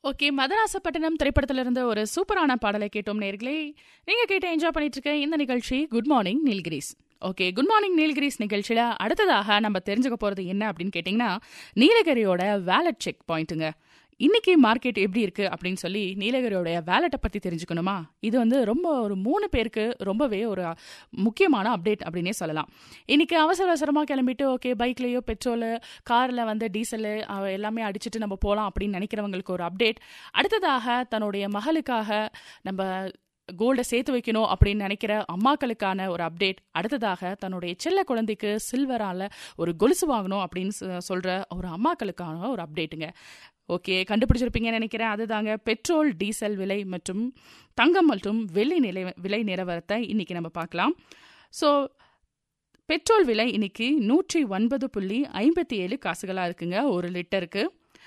okay Madrasapattinam திரைப்படத்துல இருந்து ஒரு சூப்பரான பாடலை கேட்டோம் நேர்களே நீங்க கேட்ட என்ஜாய் பண்ணிட்டு இருக்க இந்த நிகழ்ச்சி good morning Nilgiris okay good morning Nilgiris நிகழ்ச்சியில அடுத்ததாக நம்ம தெரிஞ்சுக்க போறது என்ன அப்படின்னு கேட்டிங்கன்னா நீலகிரியோட வேலட் செக் பாயிண்ட்டுங்க இன்னைக்கு மார்க்கெட் எப்படி இருக்கு அப்படின்னு சொல்லி நீலகிரியோடைய வேலட்டை பத்தி தெரிஞ்சுக்கணுமா இது வந்து ரொம்ப ஒரு மூணு பேருக்கு ரொம்பவே ஒரு முக்கியமான அப்டேட் அப்படின்னே சொல்லலாம் இன்னைக்கு அவசர அவசரமா கிளம்பிட்டு ஓகே பைக்லயோ பெட்ரோலு கார்ல வந்து டீசலு அஹ், எல்லாமே அடிச்சுட்டு நம்ம போகலாம் அப்படின்னு நினைக்கிறவங்களுக்கு ஒரு அப்டேட் அடுத்ததாக தன்னுடைய மகளுக்காக நம்ம கோல்டை சேர்த்து வைக்கணும் அப்படின்னு நினைக்கிற அம்மாக்களுக்கான ஒரு அப்டேட் அடுத்ததாக தன்னுடைய செல்ல குழந்தைக்கு சில்வரால ஒரு கொலுசு வாங்கணும் அப்படின்னு சொ- சொல்ற ஒரு அம்மாக்களுக்கான ஒரு அப்டேட்டுங்க ஓகே கண்டுபிடிச்சிருப்பீங்கன்னு நினைக்கிறேன் அதுதாங்க பெட்ரோல் டீசல் விலை மற்றும் தங்கம் மற்றும் வெள்ளி நிலை விலை நிலவரத்தை இன்னைக்கு நம்ம பார்க்கலாம் ஸோ பெட்ரோல் விலை இன்னைக்கு நூற்றி ஒன்பது புள்ளி ஐம்பத்தி ஏழு காசுகளா இருக்குங்க ஒரு லிட்டருக்கு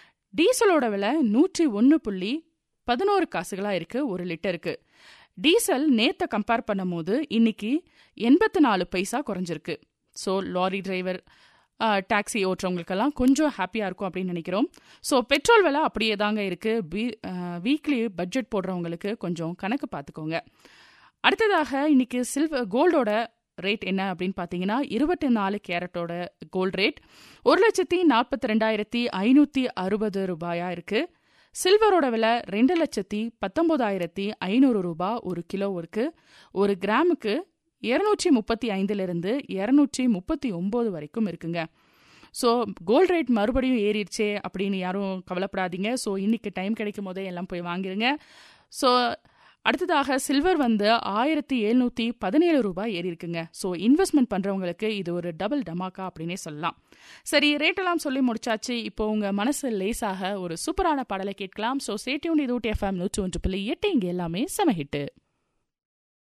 டீசலோட விலை நூற்றி ஒன்று புள்ளி பதினோரு காசுகளா இருக்கு ஒரு லிட்டருக்கு டீசல் நேத்தை கம்பேர் பண்ணும்போது இன்னைக்கு எண்பத்தி நாலு பைசா குறைஞ்சிருக்கு ஸோ லாரி டிரைவர் டாக்ஸி ஓட்டுறவங்களுக்கெல்லாம் கொஞ்சம் ஹாப்பியாக இருக்கும் அப்படின்னு நினைக்கிறோம் ஸோ பெட்ரோல் விலை அப்படியே தாங்க இருக்குது வீக்லி பட்ஜெட் போடுறவங்களுக்கு கொஞ்சம் கணக்கு பார்த்துக்கோங்க அடுத்ததாக இன்னைக்கு சில்வர் கோல்டோட ரேட் என்ன அப்படின்னு பார்த்தீங்கன்னா இருபத்தி நாலு கேரட்டோட கோல்ட் ரேட் ஒரு லட்சத்தி நாற்பத்தி ரெண்டாயிரத்தி ஐநூற்றி அறுபது ரூபாயா இருக்கு சில்வரோட விலை ரெண்டு லட்சத்தி பத்தொம்போதாயிரத்தி ஐநூறு ரூபாய் ஒரு கிலோ இருக்கு ஒரு கிராமுக்கு இருநூற்றி முப்பத்தி ஐந்துலேருந்து இரநூற்றி முப்பத்தி ஒம்பது வரைக்கும் இருக்குங்க ஸோ கோல்ட் ரேட் மறுபடியும் ஏறிடுச்சே அப்படின்னு யாரும் கவலைப்படாதீங்க ஸோ இன்னைக்கு டைம் கிடைக்கும் போதே எல்லாம் போய் வாங்கிருங்க ஸோ அடுத்ததாக சில்வர் வந்து ஆயிரத்தி எழுநூற்றி பதினேழு ரூபாய் ஏறி இருக்குங்க ஸோ இன்வெஸ்ட்மெண்ட் பண்ணுறவங்களுக்கு இது ஒரு டபுள் டமாக்கா அப்படின்னே சொல்லலாம் சரி ரேட்டெல்லாம் சொல்லி முடிச்சாச்சு இப்போ உங்கள் மனசு லேசாக ஒரு சூப்பரான பாடலை கேட்கலாம் ஸோ சேட்டியூன் இது எஃப்எம் நூற்றி ஒன்று புள்ளி எட்டு இங்கே எல்லாமே செம ஹிட்டு